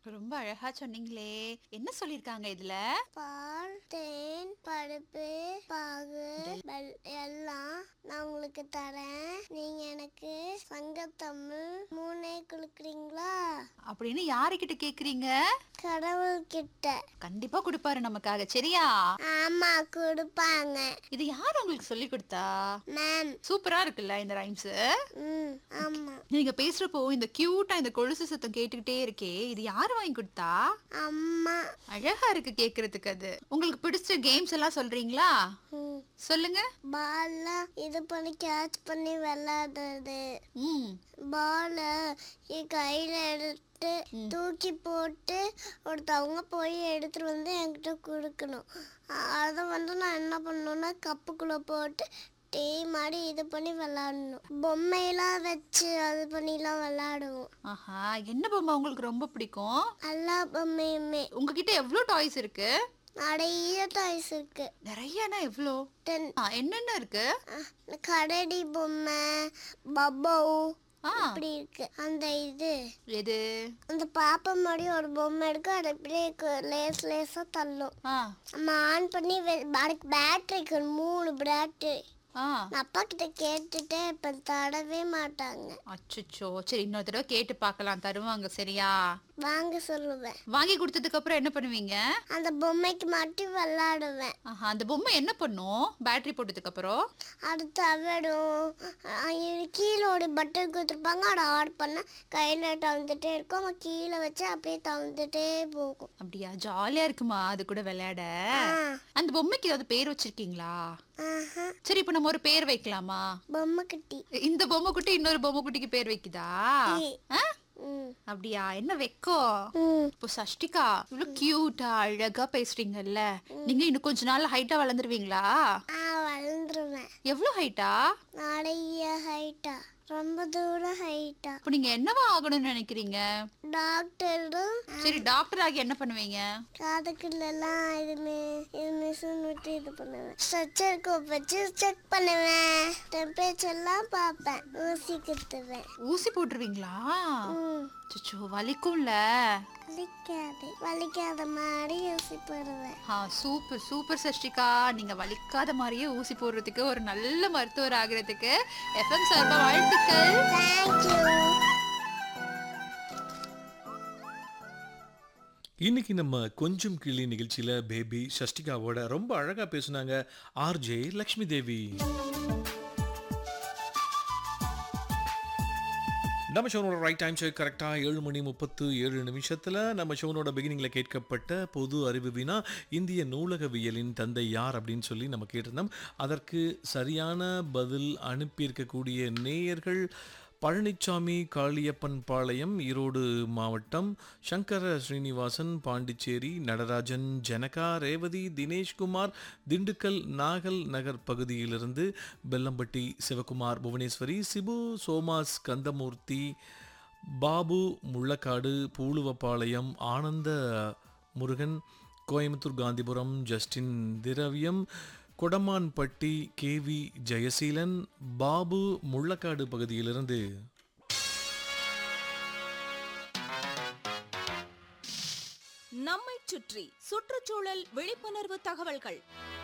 ரொம்ப அழகா சொன்னீங்களே என்ன சொல்லிருக்காங்க இதுல பால் தேன் பருப்பு பாகு வெல்- எல்லாம் நான் உங்களுக்கு தரேன் நீங்க எனக்கு சங்கத்தமிழ் மூணே கொடுக்குறீங்களா அப்படின்னு யாருக்கிட்ட கேக்குறீங்க கடவுள் கிட்ட கண்டிப்பா கொடுப்பாரு நமக்காக சரியா ஆமா கொடுப்பாங்க இது யார் உங்களுக்கு சொல்லி கொடுத்தா மேம் சூப்பரா இருக்குல்ல இந்த ரைம்ஸ் ம் ஆமா நீங்க பேசுறப்போ இந்த கியூட்டா இந்த கொலுசு சத்தம் கேட்டுக்கிட்டே இருக்கே இது யார் வாங்கி கொடுத்தா அம்மா அழகா இருக்கு கேக்குறதுக்கு அது உங்களுக்கு பிடிச்ச கேம்ஸ் எல்லாம் சொல்றீங்களா ம் சொல்லுங்க பால்லாம் இது பண்ணி கேட்ச் பண்ணி விளையாடுறது ம் பாலை என் கையில எடுத்து தூக்கி போட்டு ஒருத்தவங்க போய் எடுத்துட்டு வந்து என்கிட்ட கொடுக்கணும் அதை வந்து நான் என்ன பண்ணணும்னா கப்புக்குள்ள போட்டு டீ மாதிரி இது பண்ணி விளாடணும் பொம்மையெல்லாம் வச்சு அது பண்ணிலாம் விளாடுவோம் ஆஹா என்ன பொம்மை உங்களுக்கு ரொம்ப பிடிக்கும் எல்லா பொம்மையுமே உங்ககிட்ட எவ்வளவு டாய்ஸ் இருக்கு நிறைய டாய்ஸ் இருக்கு நிறையனா எவ்வளோ டென் ஆ, என்னென்ன இருக்கு கடடி பொம்மை பப்போ ஆ இப்படி இருக்கு அந்த இது எது அந்த பாப்பா மாதிரி ஒரு பொம்மை இருக்கு அது அப்படியே கு- லேஸ் லேசா தள்ளும் ஆ நம்ம ஆன் பண்ணி வெ- அதுக்கு பேட்டரிக்கு மூணு பேட்டரி ஆ நான் அப்பா கிட்ட கேட்டுட்டே இப்ப தடவே மாட்டாங்க அச்சச்சோ சரி இன்னொரு தடவை கேட்டு பார்க்கலாம் தருவாங்க சரியா வாங்க சொல்லுவேன் வாங்கி கொடுத்ததுக்கு அப்புறம் என்ன பண்ணுவீங்க அந்த பொம்மைக்கு மட்டும் விளாடுவேன் ஆஹா அந்த பொம்மை என்ன பண்ணும் பேட்டரி போட்டதுக்கு அப்புறம் அது தவிடும் கீழே ஒரு பட்டன் கொடுத்துருப்பாங்க அதை ஆட் பண்ண கையில தந்துட்டே இருக்கும் அவன் கீழே வச்சு அப்படியே தந்துட்டே போகும் அப்படியா ஜாலியா இருக்குமா அது கூட விளையாட ஆ. அந்த பொம்மைக்கு ஏதாவது பேர் வச்சிருக்கீங்களா ஆஹா சரி இப்போ நம்ம ஒரு பேர் வைக்கலாமா பொம்மை குட்டி இந்த பொம்மை குட்டி இன்னொரு பொம்மை குட்டிக்கு பேர் வைக்குதா ஏ. ஆ? ம் அப்படியா என்ன வெக்கம் ம் இப்போ சஷ்டிகா இவ்வளவு கியூட்டா அழகா பேசுறீங்கல்ல நீங்க இன்னும் கொஞ்ச நாள்ல ஹைட்டா வளர்ந்துருவீங்களா ஆ வளர்ந்துருவேன் எவ்வளவு ஹைட்டா நிறைய ஹைட்டா ரொம்ப தூரம் ஹைட்டா இப்போ நீங்க என்னவா ஆகணும்னு நினைக்கிறீங்க டாக்டரும் சரி டாக்டர் ஆகி என்ன பண்ணுவீங்க காதுக்குள்ளெல்லாம் இதுமே இது மிஷின் விட்டு இது பண்ணுவேன் ஸ்ட்ரெச்சருக்கு வச்சு செக் பண்ணுவேன் டெம்பரேச்சர்லாம் பார்ப்பேன் ஊசி குத்துவேன் ஊசி போட்டுருவீங்களா ம் சுச்சோ வலிக்கும்ல வலிக்காது வலிக்காத மாதிரி ஊசி போடுவேன் ஆ சூப்பர் சூப்பர் சஷ்டிகா நீங்க வலிக்காத மாதிரியே ஊசி போடுறதுக்கு ஒரு நல்ல மருத்துவர் ஆகுறதுக்கு எஃப்எம் சார்பா வாழ்த்துக்கள் தேங்க்யூ இன்னைக்கு நம்ம கொஞ்சம் கிளி நிகழ்ச்சியில பேபி சஷ்டிகாவோட ரொம்ப அழகா பேசுனாங்க ஆர்ஜே லக்ஷ்மி தேவி நம்ம ஷோனோட ரைட் டைம் செக் கரெக்டாக ஏழு மணி முப்பத்து ஏழு நிமிஷத்தில் நம்ம ஷோனோட பிகினிங்கில் கேட்கப்பட்ட பொது அறிவு வினா இந்திய நூலகவியலின் தந்தை யார் அப்படின்னு சொல்லி நம்ம கேட்டிருந்தோம் அதற்கு சரியான பதில் அனுப்பியிருக்கக்கூடிய நேயர்கள் பழனிச்சாமி காளியப்பன் பாளையம் ஈரோடு மாவட்டம் சங்கர ஸ்ரீனிவாசன் பாண்டிச்சேரி நடராஜன் ஜனகா ரேவதி தினேஷ்குமார் திண்டுக்கல் நாகல் நகர் பகுதியிலிருந்து பெல்லம்பட்டி சிவகுமார் புவனேஸ்வரி சிபு சோமாஸ் கந்தமூர்த்தி பாபு முள்ளக்காடு பூலுவப்பாளையம் ஆனந்த முருகன் கோயம்புத்தூர் காந்திபுரம் ஜஸ்டின் திரவியம் கொடமான்பட்டி கேவி ஜெயசீலன் பாபு முள்ளக்காடு பகுதியிலிருந்து நம்மைச் சுற்றி சுற்றுச்சூழல் விழிப்புணர்வு தகவல்கள்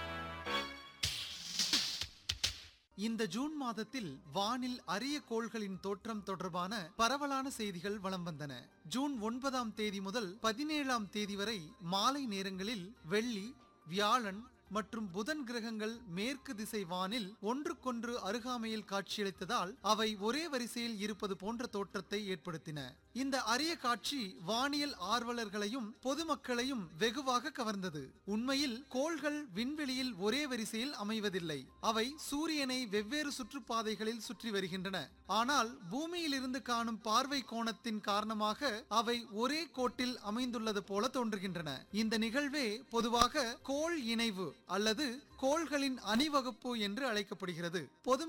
இந்த ஜூன் மாதத்தில் வானில் அரிய கோள்களின் தோற்றம் தொடர்பான பரவலான செய்திகள் வலம் வந்தன ஜூன் ஒன்பதாம் தேதி முதல் பதினேழாம் தேதி வரை மாலை நேரங்களில் வெள்ளி வியாழன் மற்றும் புதன் கிரகங்கள் மேற்கு திசை வானில் ஒன்றுக்கொன்று அருகாமையில் காட்சியளித்ததால் அவை ஒரே வரிசையில் இருப்பது போன்ற தோற்றத்தை ஏற்படுத்தின இந்த அரிய காட்சி வானியல் ஆர்வலர்களையும் பொதுமக்களையும் வெகுவாக கவர்ந்தது உண்மையில் கோள்கள் விண்வெளியில் ஒரே வரிசையில் அமைவதில்லை அவை சூரியனை வெவ்வேறு சுற்றுப்பாதைகளில் சுற்றி வருகின்றன ஆனால் பூமியில் இருந்து காணும் பார்வை கோணத்தின் காரணமாக அவை ஒரே கோட்டில் அமைந்துள்ளது போல தோன்றுகின்றன இந்த நிகழ்வே பொதுவாக கோள் இணைவு அல்லது கோள்களின் அணிவகுப்பு என்று அழைக்கப்படுகிறது பொது